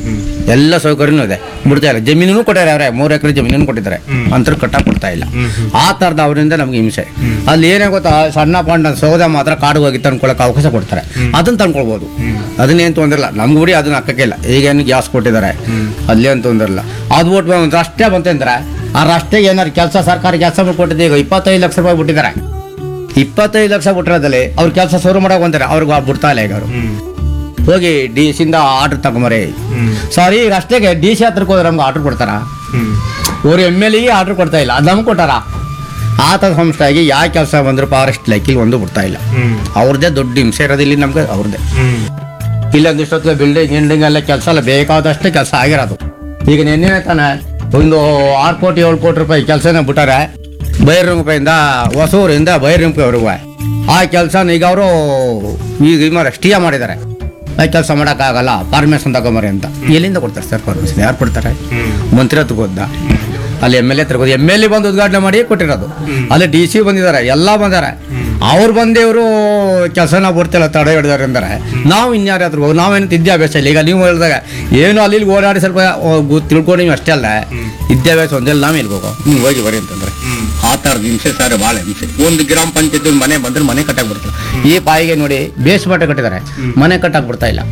ಎಲ್ಲ ಸೌಕರ್ಯನೂ ಇದೆ ಬಿಡ್ತಾ ಇಲ್ಲ ಜಮೀನು ಕೊಟ್ಟಾರೆ ಅವ್ರೆ ಮೂರು ಎಕರೆ ಜಮೀನನ್ನು ಕೊಟ್ಟಿದ್ದಾರೆ ಅಂತರ ಕಟ್ಟಾಕ್ ಕೊಡ್ತಾ ಇಲ್ಲ ಆ ಥರದ ಅವರಿಂದ ನಮ್ಗೆ ಹಿಂಸೆ ಅಲ್ಲಿ ಏನೇ ಗೊತ್ತಾ ಸಣ್ಣ ಪಣ್ಣ ಸೌದೆ ಮಾತ್ರ ಕಾಡು ಹೋಗಿ ತಂದ್ಕೊಳಕ್ಕೆ ಅವಕಾಶ ಕೊಡ್ತಾರೆ ಅದನ್ನ ತಂದ್ಕೊಳ್ಬೋದು ಅದನ್ನೇನು ತೊಂದರೆ ಇಲ್ಲ ನಮ್ಗೆ ಬಿಡಿ ಅದನ್ನ ಹಾಕಕ್ಕೆ ಇಲ್ಲ ಈಗೇನು ಗ್ಯಾಸ್ ಕೊಟ್ಟಿದ್ದಾರೆ ಅಲ್ಲೇನು ತೊಂದರೆ ಇಲ್ಲ ಅದು ಬಿಟ್ಟು ಒಂದು ರಸ್ತೆ ಬಂತಂದ್ರೆ ಆ ರಸ್ತೆಗೆ ಏನಾರು ಕೆಲಸ ಸರ್ಕಾರಿ ಕೆಲಸ ಕೊಟ್ಟಿದ್ದು ಈಗ ಇಪ್ಪತ್ತೈದು ಲಕ್ಷ ರೂಪಾಯಿ ಬಿಟ್ಟಿದ್ದಾರೆ ಇಪ್ಪತ್ತೈದು ಲಕ್ಷ ಬಿಟ್ಟಿರೋದಲ್ಲಿ ಅವ್ರ ಕೆಲಸ ಶುರು ಮಾಡಕ್ ಬಂತಾರೆ ಅವ್ರಿಗೆ ಬಿಡ್ತಾ ಇಲ್ಲ ಈಗ ಅವರು ಹೋಗಿ ಡಿ ಸಿಂದ ಆರ್ಡರ್ ತಗೊಂಬರಿ ಸಾರಿ ಈಗ ಅಷ್ಟೇಗೆ ಡಿ ಸಿ ಹತ್ರಕ್ಕೆ ಹೋದ್ರೆ ನಮ್ಗೆ ಆರ್ಡರ್ ಕೊಡ್ತಾರ ಅವ್ರು ಎಮ್ ಎಲ್ ಎಗೆ ಆರ್ಡರ್ ಕೊಡ್ತಾ ಇಲ್ಲ ಅದು ನಮ್ಗೆ ಕೊಟ್ಟಾರ ಆತ ಸಂಸ್ಥೆಗೆ ಯಾವ ಕೆಲಸ ಬಂದ್ರು ಫಾರೆಸ್ಟ್ ಲೈಕಿಲ್ ಒಂದು ಬಿಡ್ತಾ ಇಲ್ಲ ಅವ್ರದ್ದೇ ದೊಡ್ಡ ಹಿಂಸೆ ಇರೋದು ಇಲ್ಲಿ ನಮ್ಗೆ ಅವ್ರದ್ದೇ ಇಲ್ಲೊಂದಿಷ್ಟೊತ್ತಿಗೆ ಬಿಲ್ಡಿಂಗ್ ಗಿಲ್ಡಿಂಗ್ ಎಲ್ಲ ಕೆಲಸ ಎಲ್ಲ ಬೇಕಾದಷ್ಟೇ ಕೆಲಸ ಆಗಿರೋದು ಈಗ ನಿನ್ನೆ ತಾನೆ ಒಂದು ಆರು ಕೋಟಿ ಏಳು ಕೋಟಿ ರೂಪಾಯಿ ಕೆಲಸನ ಬಿಟ್ಟಾರೆ ಬೈರಂಗಪೈಯಿಂದ ಹೊಸೂರಿಂದ ಬೈರಂಗಪೈವರೆಗೂ ಆ ಕೆಲಸನ ಈಗ ಅವರು ಈಗ ಇಮಾರ ಸ್ಟಿಯಾ ಮಾಡಿದ್ದಾರೆ ಆ ಕೆಲಸ ಮಾಡೋಕ್ಕಾಗಲ್ಲ ಪರ್ಮಿಷನ್ ತಗೊಂಬರಿ ಅಂತ ಎಲ್ಲಿಂದ ಕೊಡ್ತಾರೆ ಸರ್ ಪರ್ಮಿಷನ್ ಯಾರು ಕೊಡ್ತಾರೆ ಮಂತ್ರಿ ಹತ್ರ ಹೋದ ಅಲ್ಲಿ ಎಮ್ ಎಲ್ ಎ ಹತ್ರ ಎಮ್ ಎಲ್ ಎ ಬಂದು ಉದ್ಘಾಟನೆ ಮಾಡಿ ಕೊಟ್ಟಿರೋದು ಅಲ್ಲಿ ಡಿ ಸಿ ಬಂದಿದ್ದಾರೆ ಎಲ್ಲ ಬಂದಾರೆ ಅವ್ರು ಬಂದೇವರು ಕೆಲಸನ ಬಿಡ್ತಿಲ್ಲ ತಡೆ ಹಿಡಿದಾರೆ ಅಂತಾರೆ ನಾವು ಇನ್ಯಾರ ಹತ್ರ ಹೋಗಿ ನಾವೇನು ವಿದ್ಯಾಭ್ಯಾಸ ಇಲ್ಲ ಈಗ ನೀವು ಹೇಳಿದಾಗ ಏನು ಅಲ್ಲಿ ಇಲ್ಲಿ ಓಡಾಡಿ ಸ್ವಲ್ಪ ತಿಳ್ಕೊಂಡು ಅಷ್ಟೇ ಅಲ್ಲ ವಿದ್ಯಾಭ್ಯಾಸ ಒಂದೆಲ್ಲ ನಾವೇ ಇಲ್ಲಿಗೆ ಹೋಗೋ ನೀವು ಹೋಗಿ ಬರಿ ಅಂತಂದ್ರೆ ಆ ಥರದ ಹಿಂಸೆ ಸರ್ ಭಾಳ ಹಿಂಸೆ ಒಂದು ಗ್ರಾಮ ಪಂಚಾಯತ್ ಮನೆ ಬಂದ್ರೆ ಮನೆ ಕಟ್ಟಕ್ ಬಿಡ್ತಾರೆ ಈ ಪಾಯಿಗೆ ನೋಡಿ ಬೇಸ್ ಮಟ್ಟ ಕಟ್ಟಿದ್ದಾರೆ ಮನೆ ಕಟ್ಟಕ್ ಬಿಡ್ತಾ ಇಲ್ಲ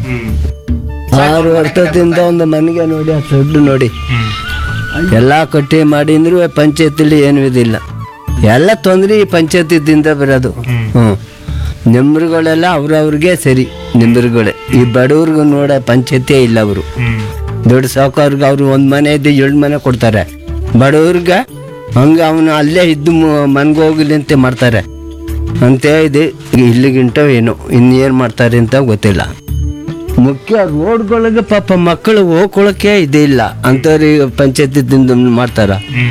ಆರು ವರ್ಷದಿಂದ ಒಂದು ಮನೆಗೆ ನೋಡಿ ಆ ಶೆಡ್ ನೋಡಿ ಎಲ್ಲ ಕಟ್ಟಿ ಮಾಡಿ ಅಂದ್ರೂ ಪಂಚಾಯತಿಲಿ ಏನು ಇದಿಲ್ಲ ಎಲ್ಲ ತೊಂದ್ರೆ ಈ ಪಂಚಾಯತಿದಿಂದ ಬರೋದು ಹ್ಞೂ ನಿಮ್ರುಗಳೆಲ್ಲ ಅವ್ರವ್ರಿಗೆ ಸರಿ ನಿಮ್ರುಗಳೇ ಈ ಬಡವ್ರಿಗೂ ನೋಡ ಪಂಚಾಯತಿಯೇ ಇಲ್ಲ ಅವರು ದೊಡ್ಡ ಸಾವುಕಾರ್ಗೆ ಅವರು ಒಂದು ಮನೆ ಇದ್ದು ಎರಡು ಮನೆ ಕೊಡ್ತಾರೆ ಬಡವ್ರಿಗೆ ಹಂಗೆ ಅವನು ಅಲ್ಲೇ ಇದ್ದು ಮನ್ಗೆ ಹೋಗ್ಲಿ ಅಂತ ಮಾಡ್ತಾರೆ ಅಂತ ಇದೆ ಇಲ್ಲಿಗಿಂಟ ಏನು ಇನ್ನೇನು ಮಾಡ್ತಾರೆ ಅಂತ ಗೊತ್ತಿಲ್ಲ ಮುಖ್ಯ ರೋಡ್ಗಳಿಗೆ ಪಾಪ ಮಕ್ಕಳು ಹೋಗ್ಕೊಳಕ್ಕೆ ಇದೇ ಇಲ್ಲ ಅಂಥವ್ರಿಗೆ ಪಂಚಾಯತಿದಿಂದ ಮಾಡ್ತಾರ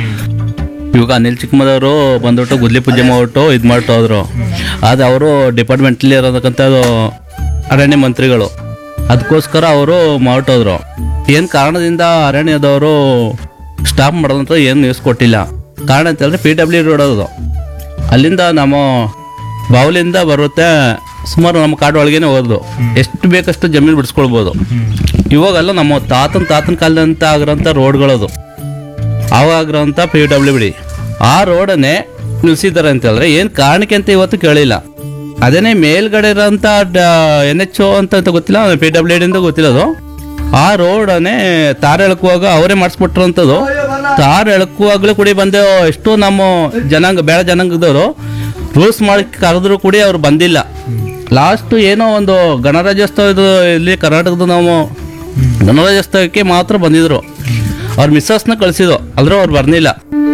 ಇವಾಗ ಅನಿಲ್ ಚಿಕ್ಕಮದವರು ಬಂದ್ಬಿಟ್ಟು ಗುದ್ಲಿ ಪೂಜೆ ಮಾಡ್ಬಿಟ್ಟು ಇದು ಮಾಡ್ತಾ ಹೋದ್ರು ಅದು ಅವರು ಡಿಪಾರ್ಟ್ಮೆಂಟಲ್ಲಿ ಇರೋದಕ್ಕಂಥದ್ದು ಅರಣ್ಯ ಮಂತ್ರಿಗಳು ಅದಕ್ಕೋಸ್ಕರ ಅವರು ಮಾಡ್ಬಿಟ್ಟೋದ್ರು ಏನು ಕಾರಣದಿಂದ ಅರಣ್ಯದವರು ಸ್ಟಾಪ್ ಮಾಡೋದಂತ ಏನು ನ್ಯೂಸ್ ಕೊಟ್ಟಿಲ್ಲ ಕಾರಣ ಅಂತ ಹೇಳಿದ್ರೆ ಪಿ ಡಬ್ಲ್ಯೂ ರೋಡ್ ಅದು ಅಲ್ಲಿಂದ ನಮ್ಮ ಬಾವಲಿಂದ ಬರುತ್ತೆ ಸುಮಾರು ನಮ್ಮ ಕಾಡು ಒಳಗೇನೆ ಹೋದ್ರು ಎಷ್ಟು ಬೇಕಷ್ಟು ಜಮೀನು ಬಿಡಿಸ್ಕೊಳ್ಬೋದು ಇವಾಗೆಲ್ಲ ನಮ್ಮ ತಾತನ ತಾತನ ಕಾಲದಂತ ಆಗಿರೋಂಥ ರೋಡ್ಗಳದು ಅವಾಗಿರೋಂಥ ಪಿ ಡಬ್ಲ್ಯೂ ಬಿಡಿ ಆ ರೋಡನ್ನೇ ನಿಲ್ಸಿದ್ದಾರೆ ಅಂತ ಹೇಳಿದ್ರೆ ಏನು ಕಾರಣಕ್ಕೆ ಅಂತ ಇವತ್ತು ಕೇಳಿಲ್ಲ ಅದೇನೇ ಮೇಲ್ಗಡೆ ಇರೋಂಥ ಎನ್ ಎಚ್ ಒ ಅಂತ ಅಂತ ಗೊತ್ತಿಲ್ಲ ಪಿ ಡಬ್ಲ್ಯೂ ಡಿ ಅಂತ ಗೊತ್ತಿಲ್ಲ ಅದು ಆ ರೋಡನ್ನೇ ತಾರ್ ಎಳ್ಕುವಾಗ ಅವರೇ ಮಾಡಿಸ್ಬಿಟ್ರಂಥದ್ದು ತಾರ್ ಎಳ್ಕುವಾಗಲೂ ಕೂಡ ಬಂದೆ ಎಷ್ಟೋ ನಮ್ಮ ಜನಾಂಗ ಬೇಡ ಜನಾಂಗದವರು ರೂಲ್ಸ್ ಮಾಡಿ ಕರೆದ್ರು ಕೂಡ ಅವ್ರು ಬಂದಿಲ್ಲ ಲಾಸ್ಟ್ ಏನೋ ಒಂದು ಗಣರಾಜ್ಯೋತ್ಸವದ ಇಲ್ಲಿ ಕರ್ನಾಟಕದ ನಾವು ಗಣರಾಜ್ಯೋತ್ಸವಕ್ಕೆ ಮಾತ್ರ ಬಂದಿದ್ರು ಅವ್ರ ಮಿಸ್ಸಸ್ನ ಕಳಿಸಿದ್ರು ಆದ್ರೂ ಅವ್ರು ಬರ್ನಿಲ್ಲ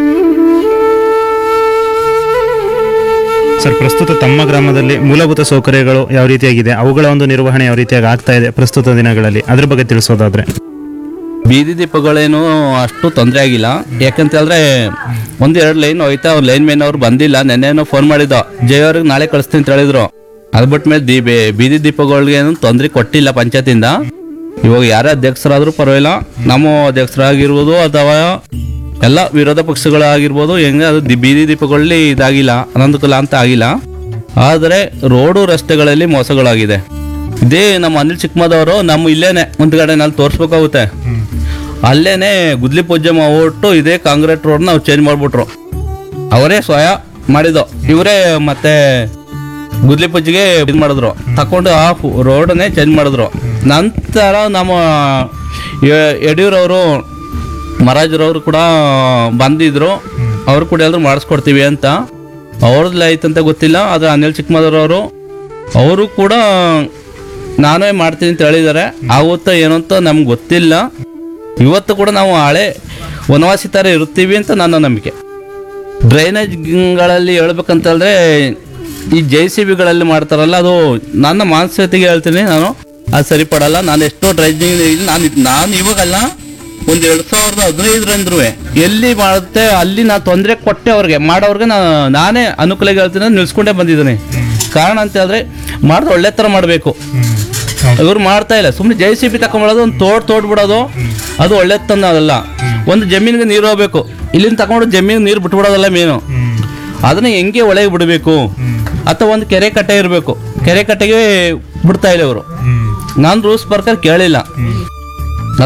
ಸರ್ ಪ್ರಸ್ತುತ ತಮ್ಮ ಗ್ರಾಮದಲ್ಲಿ ಮೂಲಭೂತ ಸೌಕರ್ಯಗಳು ಯಾವ ರೀತಿಯಾಗಿದೆ ಅವುಗಳ ಒಂದು ನಿರ್ವಹಣೆ ಯಾವ ರೀತಿಯಾಗಿ ಆಗ್ತಾ ಇದೆ ಪ್ರಸ್ತುತ ದಿನಗಳಲ್ಲಿ ಅದ್ರ ಬಗ್ಗೆ ತಿಳಿಸೋದಾದ್ರೆ ಬೀದಿ ದೀಪಗಳೇನು ಅಷ್ಟು ತೊಂದರೆ ಆಗಿಲ್ಲ ಯಾಕಂತ ಹೇಳಿದ್ರೆ ಒಂದು ಎರಡು ಲೈನ್ ಹೋಯ್ತಾ ಅವ್ರು ಲೈನ್ ಮೇನ್ ಅವ್ರು ಬಂದಿಲ್ಲ ನೆನ್ನೆನೋ ಫೋನ್ ಮಾಡಿದ್ದು ಜಯ ಅವ್ರಿಗೆ ನಾಳೆ ಕಳಿಸ್ತೀನಿ ಅಂತ ಹೇಳಿದ್ರು ಅದ್ ಬಿಟ್ಟ ಮೇಲೆ ದೀಪ ಬೀದಿ ದೀಪಗಳಿಗೇನು ತೊಂದರೆ ಕೊಟ್ಟಿಲ್ಲ ಪಂಚಾಯತಿಂದ ಇವಾಗ ಯಾರೇ ಅಧ್ಯಕ್ಷರಾದ್ರೂ ಪರವಾಗಿಲ್ಲ ನಮ್ಮ ಅಧ್ಯಕ್ಷರಾಗಿರ್ಬೋದು ಅಥವಾ ಎಲ್ಲ ವಿರೋಧ ಪಕ್ಷಗಳಾಗಿರ್ಬೋದು ಹೆಂಗೆ ಅದು ದಿ- ಬೀದಿ ದೀಪಗಳಲ್ಲಿ ಇದಾಗಿಲ್ಲ ಅನನುಕೂಲ ಅಂತ ಆಗಿಲ್ಲ ಆದರೆ ರೋಡು ರಸ್ತೆಗಳಲ್ಲಿ ಮೋಸಗಳಾಗಿದೆ ಇದೇ ನಮ್ಮ ಅನಿಲ್ ಚಿಕ್ಕಮದವರು ನಮ್ಮ ಇಲ್ಲೇನೆ ಮುಂದ್ಗಡೆನಲ್ಲಿ ತೋರಿಸ್ಬೇಕಾಗುತ್ತೆ ಅಲ್ಲೇನೆ ಗುದ್ಲಿ ಪೂಜೆ ಮಾಡ್ಬಿಟ್ಟು ಇದೇ ಕಾಂಕ್ರೀಟ್ ರೋಡ್ ನಾವು ಚೇಂಜ್ ಮಾಡ್ಬಿಟ್ರು ಅವರೇ ಸ್ವಯ ಮಾಡಿದ್ದು ಇವರೇ ಮತ್ತೆ ಗುದ್ಲಿ ಪೂಜೆಗೆ ಇದು ಮಾಡಿದ್ರು ತಕೊಂಡು ಆ ರೋಡನ್ನೇ ಚೇಂಜ್ ಮಾಡಿದ್ರು ನಂತರ ನಮ್ಮ ಯ- ಯಡಿಯೂರವರು ಮಹಾರಾಜರವರು ಕೂಡ ಬಂದಿದ್ರು ಅವರು ಕೂಡ ಎಲ್ಲರೂ ಮಾಡಿಸ್ಕೊಡ್ತೀವಿ ಅಂತ ಅವ್ರದ್ದು ಆಯ್ತಂತ ಗೊತ್ತಿಲ್ಲ ಆದರೆ ಅನಿಲ್ ಚಿಕ್ಕಮದೂರವರು ಅವರು ಕೂಡ ನಾನೇ ಮಾಡ್ತೀನಿ ಅಂತ ಹೇಳಿದ್ದಾರೆ ಆಗುತ್ತಾ ಏನು ಅಂತ ನಮ್ಗೆ ಗೊತ್ತಿಲ್ಲ ಇವತ್ತು ಕೂಡ ನಾವು ಹಳೆ ವನವಾಸಿ ಥರ ಇರ್ತೀವಿ ಅಂತ ನನ್ನ ನಂಬಿಕೆ ಡ್ರೈನೇಜ್ಗಳಲ್ಲಿ ಹೇಳ್ಬೇಕಂತಂದ್ರೆ ಈ ಜೆ ಸಿ ಬಿಗಳಲ್ಲಿ ಮಾಡ್ತಾರಲ್ಲ ಅದು ನನ್ನ ಮಾನಸಿಕತೆಗೆ ಹೇಳ್ತೀನಿ ನಾನು ಅದು ಸರಿಪಡಲ್ಲ ನಾನು ಎಷ್ಟೋ ಡ್ರೈನೇಜ್ ನಾನು ನಾನು ಇವಾಗಲ್ಲ ಒಂದು ಎರಡು ಸಾವಿರದ ಹದಿನೈದರಂದ್ರೂ ಎಲ್ಲಿ ಮಾಡುತ್ತೆ ಅಲ್ಲಿ ನಾನು ತೊಂದರೆ ಕೊಟ್ಟೆ ಅವ್ರಿಗೆ ಮಾಡೋರ್ಗೆ ನಾನು ನಾನೇ ಅನುಕೂಲ ಹೇಳ್ತೀನಿ ಅಂತ ನಿಲ್ಸ್ಕೊಂಡೇ ಬಂದಿದ್ದೀನಿ ಕಾರಣ ಅಂತ ಹೇಳಿದ್ರೆ ಮಾಡಿದ್ರೆ ಒಳ್ಳೆ ಥರ ಮಾಡಬೇಕು ಇವ್ರು ಮಾಡ್ತಾ ಇಲ್ಲ ಸುಮ್ಮನೆ ಜೆ ಸಿ ಬಿ ತಗೊಂಬಿಡೋದು ಒಂದು ತೋಡ್ ತೋಡ್ಬಿಡೋದು ಅದು ಒಳ್ಳೆ ತಂದಲ್ಲ ಒಂದು ಜಮೀನಿಗೆ ನೀರು ಹೋಗ್ಬೇಕು ಇಲ್ಲಿಂದ ತಗೊಂಡು ಜಮೀನಿಗೆ ನೀರು ಬಿಟ್ಬಿಡೋದಲ್ಲ ಮೇನು ಅದನ್ನ ಹೆಂಗೆ ಒಳಗೆ ಬಿಡಬೇಕು ಅಥವಾ ಒಂದು ಕೆರೆ ಕಟ್ಟೆ ಇರಬೇಕು ಕೆರೆ ಕಟ್ಟೆಗೆ ಬಿಡ್ತಾ ಇಲ್ಲ ಇವರು ನಾನು ರೂಲ್ಸ್ ಪ್ರಕಾರ ಕೇಳಿಲ್ಲ